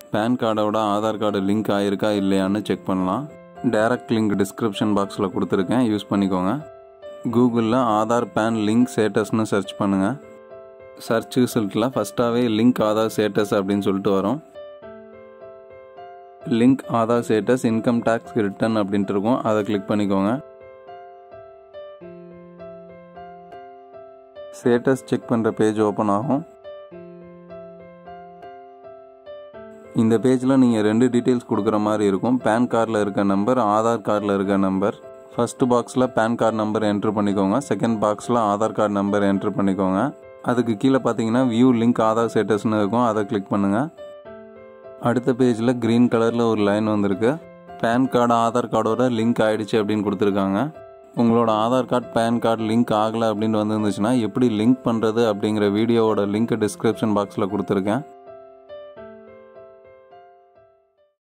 pan கார்டோட Aadhaar card link ஆயிருக்கா இல்லையான்னு செக் பண்ணலாம் டைரக்ட் லிங்க் டிஸ்கிரிப்ஷன் பாக்ஸில் கொடுத்துருக்கேன் யூஸ் பண்ணிக்கோங்க கூகுளில் ஆதார் பேன் லிங்க் ஸ்டேட்டஸ்னு சர்ச் பண்ணுங்கள் சர்ச் ரிசல்ட்டில் ஃபஸ்ட்டாகவே லிங்க் ஆதார் ஸ்டேட்டஸ் அப்படின்னு சொல்லிட்டு வரும் link Aadhaar status income tax return அப்படின்ட்டு இருக்கும் அதை கிளிக் பண்ணிக்கோங்க ஸ்டேட்டஸ் செக் பண்ணுற பேஜ் ஓப்பன் ஆகும் இந்த பேஜில் நீங்கள் ரெண்டு டீட்டெயில்ஸ் கொடுக்குற மாதிரி இருக்கும் பேன் கார்டில் இருக்க நம்பர் ஆதார் கார்டில் இருக்க நம்பர் ஃபர்ஸ்ட் பாக்ஸில் பேன் கார்டு நம்பர் என்ட்ரு பண்ணிக்கோங்க செகண்ட் பாக்ஸில் ஆதார் கார்டு நம்பர் என்ட்ரு பண்ணிக்கோங்க அதுக்கு கீழே பார்த்தீங்கன்னா வியூ லிங்க் ஆதார் ஸ்டேட்டஸ்னு இருக்கும் அதை கிளிக் பண்ணுங்கள் அடுத்த பேஜில் க்ரீன் கலரில் ஒரு லைன் வந்திருக்கு பேன் கார்டு ஆதார் கார்டோட லிங்க் ஆயிடுச்சு அப்படின்னு கொடுத்துருக்காங்க உங்களோட Aadhaar card PAN card link ஆகலை அப்படின்னு வந்துருந்துச்சுன்னா எப்படி லிங்க் பண்ணுறது அப்படிங்கிற வீடியோவோட லிங்க் டிஸ்கிரிப்ஷன் பாக்ஸில் கொடுத்துருக்கேன்